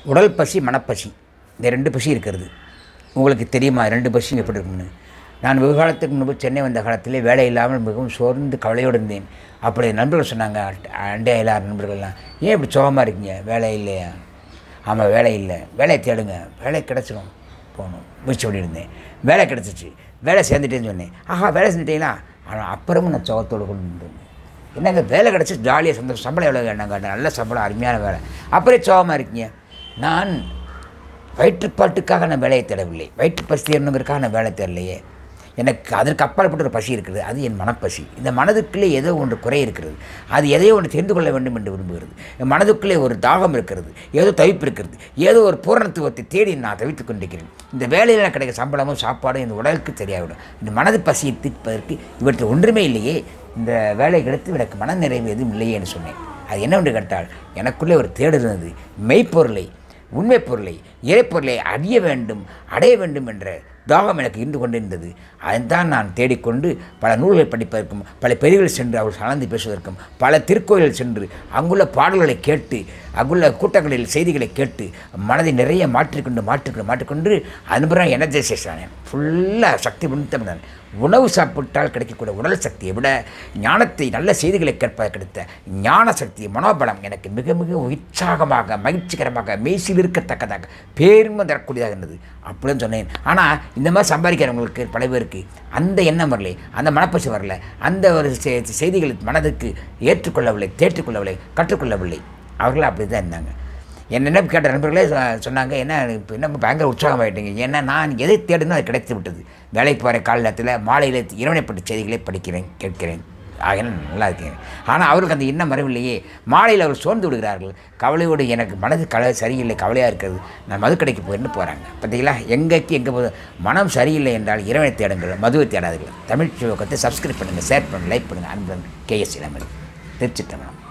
உடல் பசி மனப்பசி இந்த ரெண்டு பசி இருக்கிறது உங்களுக்கு தெரியுமா ரெண்டு பசி எப்படி இருக்கும்னு நான் வெகு காலத்துக்கு முன்பு சென்னை வந்த காலத்திலே வேலை இல்லாமல் மிகவும் சோர்ந்து கவலையோடு இருந்தேன் அப்படி நண்பர்கள் சொன்னாங்க அட்- அண்டை எல்லார் நண்பர்கள்லாம் ஏன் இப்படி சோகமாக இருக்கீங்க வேலை இல்லையா ஆமாம் வேலை இல்லை வேலையை தேடுங்க வேலை கிடச்சிரும் போகணும் முயற்சி பண்ணியிருந்தேன் வேலை கிடச்சிச்சு வேலை சேர்ந்துட்டேன்னு சொன்னேன் ஆஹா வேலை செஞ்சுட்டீங்களா ஆனால் அப்புறமும் நான் சோகத்தோடு கொண்டு இருந்தேன் என்னங்க வேலை கிடச்சி ஜாலியாக சந்தோஷம் சம்பளம் எவ்வளோ வேண்டாங்க நல்ல சம்பளம் அருமையான வேலை அப்படியே சோகமாக இருக்கீங்க நான் வயிற்றுப்பாட்டுக்காக நான் வேலையை தேடவில்லை வயிற்று பசி தேடணுங்கிறதுக்காக நான் வேலை தேடலையே எனக்கு அதற்கு அப்பாற்பட்ட ஒரு பசி இருக்கிறது அது என் மனப்பசி இந்த மனதுக்குள்ளே ஏதோ ஒன்று குறை இருக்கிறது அது எதையோ ஒன்று தெரிந்து கொள்ள வேண்டும் என்று விரும்புகிறது என் மனதுக்குள்ளே ஒரு தாகம் இருக்கிறது ஏதோ தவிப்பு இருக்கிறது ஏதோ ஒரு பூரணத்துவத்தை தேடி நான் தவித்துக் கொண்டிருக்கிறேன் இந்த வேலையில் எனக்கு கிடைக்கிற சம்பளமும் சாப்பாடும் இந்த உடலுக்கு சரியாகிவிடும் இந்த மனது பசியை தீர்ப்பதற்கு இவற்றை ஒன்றுமே இல்லையே இந்த வேலை கிடைத்து எனக்கு மன நிறைவு எதுவும் இல்லையே என்று சொன்னேன் அது என்னவென்று கேட்டால் எனக்குள்ளே ஒரு தேடு இருந்தது மெய்ப்பொருளை உண்மை பொருளை இறைப்பொருளை அறிய வேண்டும் அடைய வேண்டும் என்ற தாகம் எனக்கு இருந்து கொண்டிருந்தது அதைத்தான் நான் தேடிக்கொண்டு பல நூல்களை படிப்பதற்கும் பல பெரியர்கள் சென்று அவர் கலந்து பேசுவதற்கும் பல திருக்கோயில்கள் சென்று அங்குள்ள பாடல்களை கேட்டு அங்குள்ள கூட்டங்களில் செய்திகளை கேட்டு மனதை நிறைய மாற்றிக்கொண்டு மாற்றிக்கொண்டு மாற்றிக்கொண்டு அதுபுறம் எனர்ஜைசேஷன் ஆனேன் ஃபுல்லாக சக்தி முன்னித்தமிழன் உணவு சாப்பிட்டால் கிடைக்கக்கூடிய உடல் சக்தியை விட ஞானத்தை நல்ல செய்திகளை கேட்பது கிடைத்த ஞான சக்தி மனோபலம் எனக்கு மிக மிக உற்சாகமாக மகிழ்ச்சிகரமாக மெய்சில் இருக்கத்தக்கதாக பேருமை தரக்கூடியதாக இருந்தது அப்படின்னு சொன்னேன் ஆனால் இந்த மாதிரி சம்பாதிக்கிறவங்களுக்கு பல பேருக்கு அந்த எண்ணம் வரலை அந்த மனப்பசி வரல அந்த ஒரு செ- செய்திகள் மனதுக்கு ஏற்றுக்கொள்ளவில்லை தேற்றுக்கொள்ளவில்லை கற்றுக்கொள்ளவில்லை அவர்கள் அப்படி தான் இருந்தாங்க என்னென்ன கேட்ட நண்பர்களே சொ- சொன்னாங்க என்ன இப்போ என்ன பயங்கர உற்சாகமாயிட்டீங்க ஏன்னா நான் எதை தேடினோ அது கிடைத்து விட்டது வேலைக்கு போகிற கால நேரத்தில் மாலையில் இரவணைப்பட்ட செய்திகளை படிக்கிறேன் கேட்கிறேன் ஆக நல்லா இருக்கேன் ஆனால் அவருக்கு அந்த எண்ணம் வரவில்லையே மாலையில் அவர் சோர்ந்து விடுகிறார்கள் கவலையோடு எனக்கு மனது கவலை சரியில்லை கவலையாக இருக்கிறது நான் மதுக்கடைக்கு போயிருந்து போகிறாங்க பார்த்தீங்களா எங்கேக்கு எங்கே போகுது மனம் சரியில்லை என்றால் இறைவனை தேடுங்கள் மதுவை தேடாதீர்கள் தமிழ் சிவகத்தை சப்ஸ்கிரைப் பண்ணுங்கள் ஷேர் பண்ணுங்கள் லைக் பண்ணுங்கள் அன்புடன் கேஎஸ் இளமன் திருச்சிட்டம்பலம்